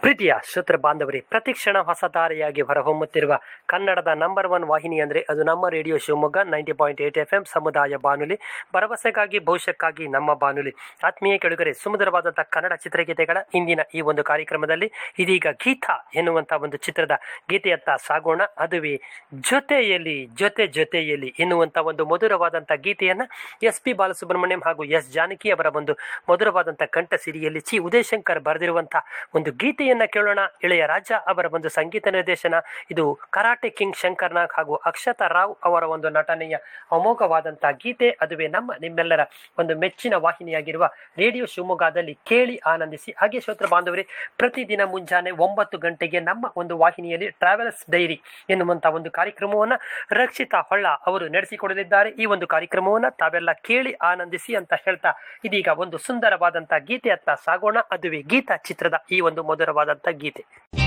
ಪ್ರೀತಿಯ ಶ್ರೋತೃ ಬಾಂಧವರೇ ಪ್ರತಿಕ್ಷಣ ಹೊಸ ತಾರೆಯಾಗಿ ಹೊರಹೊಮ್ಮುತ್ತಿರುವ ಕನ್ನಡದ ನಂಬರ್ ಒನ್ ವಾಹಿನಿ ಅಂದರೆ ಅದು ನಮ್ಮ radio Shivamogga ninety point eight F M ಸಮುದಾಯ ಬಾನುಲಿ ಭರವಸೆಗಾಗಿ ಭವಿಷ್ಯಕ್ಕಾಗಿ ನಮ್ಮ ಬಾನುಲಿ ಆತ್ಮೀಯ ಕೆಳಗರೆ ಸುಮಧುರವಾದಂಥ ಕನ್ನಡ ಚಿತ್ರಗೀತೆಗಳ ಇಂದಿನ ಈ ಒಂದು ಕಾರ್ಯಕ್ರಮದಲ್ಲಿ ಇದೀಗ ಗೀತ ಎನ್ನುವಂಥ ಒಂದು ಚಿತ್ರದ ಗೀತೆಯತ್ತ ಸಾಗೋಣ ಅದುವೇ ಜೊತೆಯಲ್ಲಿ ಜೊತೆ ಜೊತೆಯಲ್ಲಿ ಎನ್ನುವಂಥ ಒಂದು ಮಧುರವಾದಂಥ ಗೀತೆಯನ್ನು ಎಸ್ ಪಿ ಬಾಲಸುಬ್ರಹ್ಮಣ್ಯಂ ಹಾಗೂ ಎಸ್ ಜಾನಕಿ ಅವರ ಒಂದು ಮಧುರವಾದಂಥ ಕಂಠ ಸಿರಿಯಲ್ಲಿ ಚಿ ಉದಯಶಂಕರ್ ಬರೆದಿರುವಂಥ ಒಂದು ಗೀತೆಯನ್ನ ಕೇಳೋಣ ಇಳೆಯ ರಾಜ ಅವರ ಒಂದು ಸಂಗೀತ ನಿರ್ದೇಶನ ಇದು ಕರಾಟೆ ಕಿಂಗ್ ಶಂಕರ್ ನಾಗ್ ಹಾಗೂ ಅಕ್ಷತಾ ರಾವ್ ಅವರ ಒಂದು ನಟನೆಯ ಅಮೋಘವಾದಂಥ ಗೀತೆ ಅದುವೇ ನಮ್ಮ ನಿಮ್ಮೆಲ್ಲರ ಒಂದು ಮೆಚ್ಚಿನ ವಾಹಿನಿಯಾಗಿರುವ ರೇಡಿಯೋ ಶಿವಮೊಗ್ಗದಲ್ಲಿ ಕೇಳಿ ಆನಂದಿಸಿ ಹಾಗೆ ಶ್ರೋತ್ರ ಬಾಂಧವರೇ ಪ್ರತಿದಿನ ಮುಂಜಾನೆ ಒಂಬತ್ತು ಗಂಟೆಗೆ ನಮ್ಮ ಒಂದು ವಾಹಿನಿಯಲ್ಲಿ ಟ್ರಾವೆಲ್ಸ್ ಡೈರಿ ಎನ್ನುವಂಥ ಒಂದು ಕಾರ್ಯಕ್ರಮವನ್ನು ರಕ್ಷಿತಾ ಹೊಳ್ಳ ಅವರು ನಡೆಸಿಕೊಡಲಿದ್ದಾರೆ ಈ ಒಂದು ಕಾರ್ಯಕ್ರಮವನ್ನು ತಾವೆಲ್ಲ ಕೇಳಿ ಆನಂದಿಸಿ ಅಂತ ಹೇಳ್ತಾ ಇದೀಗ ಒಂದು ಸುಂದರವಾದಂಥ ಗೀತೆಯತ್ತ ಸಾಗೋಣ ಅದುವೇ ಗೀತಾ ಚಿತ್ರದ ಈ ಒಂದು ಮಧುರವಾದಂಥ ಗೀತೆ